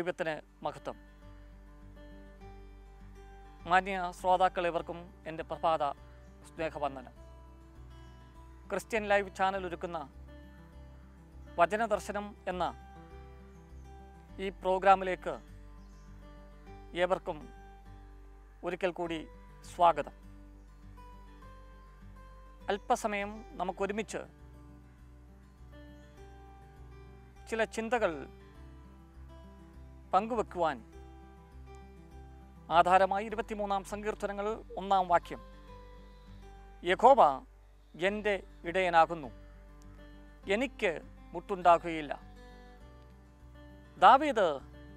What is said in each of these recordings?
ദൈവത്തിന് മഹത്വം മാന്യ ശ്രോതാക്കൾ ഇവർക്കും എൻ്റെ പ്രഭാത സ്നേഹവന്ദനം ക്രിസ്ത്യൻ ലൈവ് ചാനൽ ഒരുക്കുന്ന വചനദർശനം എന്ന ഈ പ്രോഗ്രാമിലേക്ക് ഏവർക്കും ഒരിക്കൽ കൂടി സ്വാഗതം അല്പസമയം നമുക്കൊരുമിച്ച് ചില ചിന്തകൾ പങ്കുവെക്കുവാൻ ആധാരമായി ഇരുപത്തിമൂന്നാം സങ്കീർത്തനങ്ങൾ ഒന്നാം വാക്യം യഹോവ എൻ്റെ ഇടയനാകുന്നു എനിക്ക് മുട്ടുണ്ടാകുകയില്ല ദാവീദ്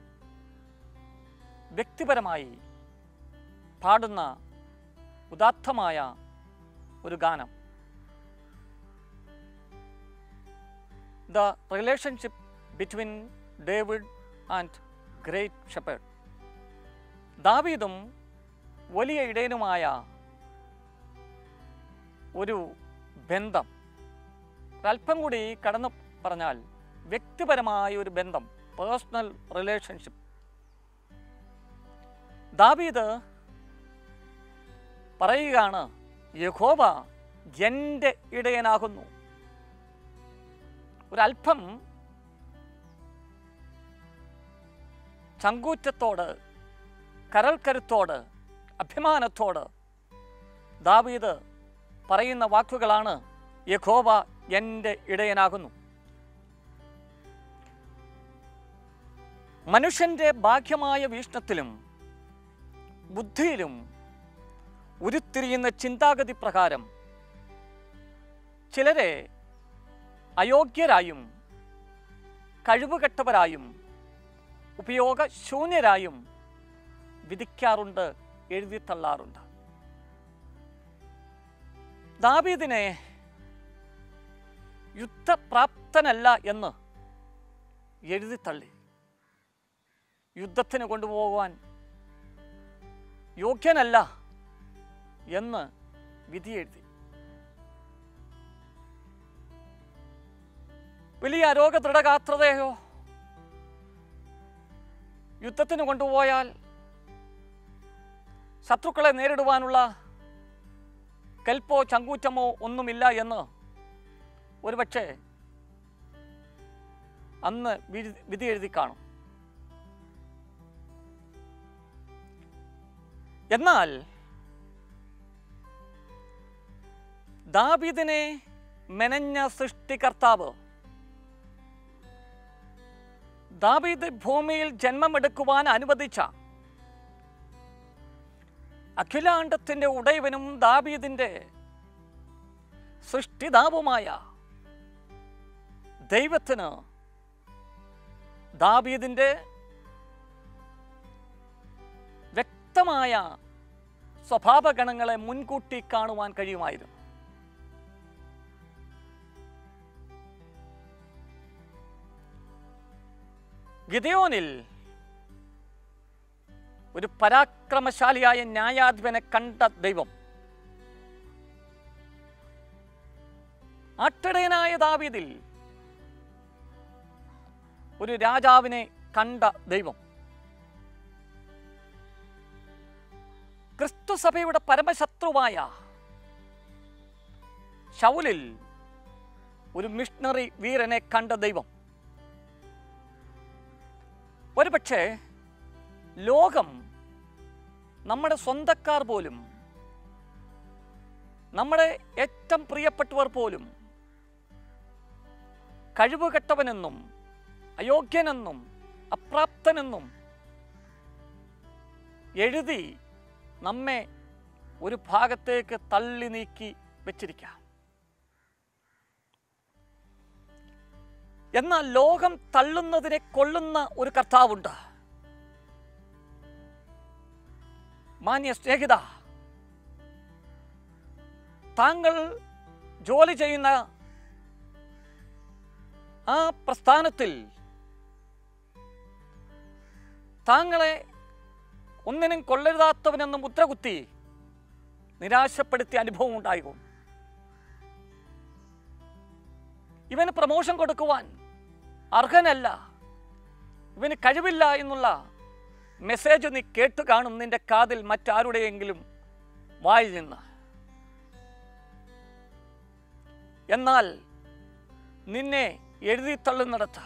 വ്യക്തിപരമായി പാടുന്ന ഉദാത്തമായ ഒരു ഗാനം the relationship between David and great shepherd ദാവീദും വലിയ ഇടയനുമായ ഒരു ബന്ധം ഒരല്പം കൂടി കടന്നു പറഞ്ഞാൽ വ്യക്തിപരമായ ഒരു ബന്ധം പേഴ്സണൽ റിലേഷൻഷിപ്പ് ദാവീദ് പറയുകയാണ് യഹോവ എൻ്റെ ഇടയനാകുന്നു ഒരല്പം ചങ്കൂറ്റത്തോട് കരൽക്കരുത്തോട് അഭിമാനത്തോട് ദാവീദ് പറയുന്ന വാക്കുകളാണ് യഹോവ എൻ്റെ ഇടയനാകുന്നു മനുഷ്യൻ്റെ ബാഹ്യമായ വീക്ഷണത്തിലും ബുദ്ധിയിലും ഉരുത്തിരിയുന്ന ചിന്താഗതി പ്രകാരം ചിലരെ അയോഗ്യരായും കഴിവുകെട്ടവരായും ഉപയോഗശൂന്യരായും വിധിക്കാറുണ്ട് എഴുതിത്തള്ളാറുണ്ട് ദാവീദിനെ യുദ്ധപ്രാപ്തനല്ല എന്ന് എഴുതിത്തള്ളി യുദ്ധത്തിന് കൊണ്ടുപോകുവാൻ യോഗ്യനല്ല എന്ന് വിധി എഴുതി വലിയ അരോഗ ദൃഢഗാത്രതയോ യുദ്ധത്തിന് കൊണ്ടുപോയാൽ ശത്രുക്കളെ നേരിടുവാനുള്ള കൽപ്പോ ചങ്കൂറ്റമോ ഒന്നുമില്ല എന്ന് ഒരുപക്ഷെ അന്ന് വിധി വിധി എഴുതി കാണും എന്നാൽ ദാബിദിനെ മെനഞ്ഞ സൃഷ്ടികർത്താവ് ദാബീദ് ഭൂമിയിൽ ജന്മമെടുക്കുവാൻ അനുവദിച്ച അഖിലാണ്ടത്തിന്റെ ഉടയവനും ദാബീദിന്റെ സൃഷ്ടിതാവുമായ ദൈവത്തിന് ദാബീദിന്റെ വ്യക്തമായ സ്വഭാവഗണങ്ങളെ മുൻകൂട്ടി കാണുവാൻ കഴിയുമായിരുന്നു ഗിദയോനിൽ ഒരു പരാക്രമശാലിയായ ന്യായാധിപനെ കണ്ട ദൈവം ആട്ടിടയനായ ദാവീദിൽ ഒരു രാജാവിനെ കണ്ട ദൈവം ക്രിസ്തുസഭയുടെ പരമശത്രുവായ ശൗലിൽ ഒരു മിഷണറി വീരനെ കണ്ട ദൈവം ഒരുപക്ഷെ ലോകം നമ്മുടെ സ്വന്തക്കാർ പോലും നമ്മുടെ ഏറ്റവും പ്രിയപ്പെട്ടവർ പോലും കഴിവുകെട്ടവനെന്നും അയോഗ്യനെന്നും അപ്രാപ്തനെന്നും എഴുതി നമ്മെ ഒരു ഭാഗത്തേക്ക് തള്ളി നീക്കി വെച്ചിരിക്കാം എന്നാൽ ലോകം തള്ളുന്നതിനെ കൊള്ളുന്ന ഒരു കർത്താവുണ്ട് മാന്യ സ്നേഹിത താങ്കൾ ജോലി ചെയ്യുന്ന ആ പ്രസ്ഥാനത്തിൽ താങ്കളെ ഒന്നിനും കൊള്ളരുതാത്തവനെന്ന് മുദ്രകുത്തി നിരാശപ്പെടുത്തിയ അനുഭവം ഉണ്ടാകും ഇവന് പ്രമോഷൻ കൊടുക്കുവാൻ അർഹനല്ല ഇവന് കഴിവില്ല എന്നുള്ള മെസ്സേജ് നീ കേട്ട് കാണും നിന്റെ കാതിൽ മറ്റാരുടെയെങ്കിലും വായിൽ നിന്ന് എന്നാൽ നിന്നെ എഴുതി തള്ളുന്നിടത്ത്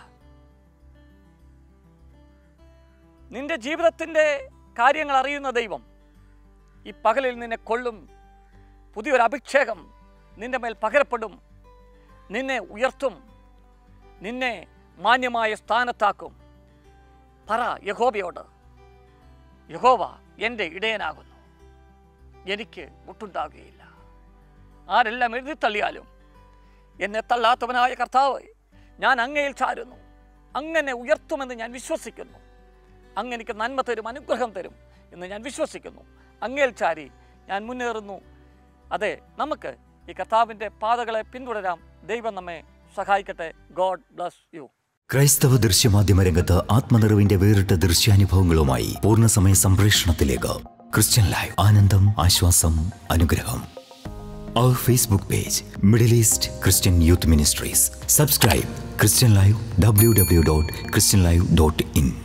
നിന്റെ ജീവിതത്തിൻ്റെ കാര്യങ്ങൾ അറിയുന്ന ദൈവം ഈ പകലിൽ നിന്നെ കൊള്ളും പുതിയൊരു അഭിഷേകം നിന്റെ മേൽ പകരപ്പെടും നിന്നെ ഉയർത്തും നിന്നെ മാന്യമായ സ്ഥാനത്താക്കും പറ യഹോബയോട് യഹോവ എൻ്റെ ഇടയനാകുന്നു എനിക്ക് മുട്ടുണ്ടാകുകയില്ല ആരെല്ലാം എഴുതി തള്ളിയാലും എന്നെ തള്ളാത്തവനായ കർത്താവ് ഞാൻ അങ്ങയിൽ ചാരുന്നു അങ്ങനെ ഉയർത്തുമെന്ന് ഞാൻ വിശ്വസിക്കുന്നു അങ്ങ് എനിക്ക് നന്മ തരും അനുഗ്രഹം തരും എന്ന് ഞാൻ വിശ്വസിക്കുന്നു അങ്ങേൽ ചാരി ഞാൻ മുന്നേറുന്നു അതെ നമുക്ക് ഈ കർത്താവിൻ്റെ പാതകളെ പിന്തുടരാം ദൈവം നമ്മെ സഹായിക്കട്ടെ ഗോഡ് ബ്ലസ് യു ക്രൈസ്തവ ദൃശ്യമാധ്യമ രംഗത്ത് ആത്മനിറവിന്റെ വേറിട്ട ദൃശ്യാനുഭവങ്ങളുമായി പൂർണ്ണസമയ സംപ്രേഷണത്തിലേക്ക് ക്രിസ്ത്യൻ ലൈവ് ആനന്ദം ആശ്വാസം അനുഗ്രഹം അവർ Facebook page Middle East Christian youth ministries subscribe Christian live W W dot Christian live dot in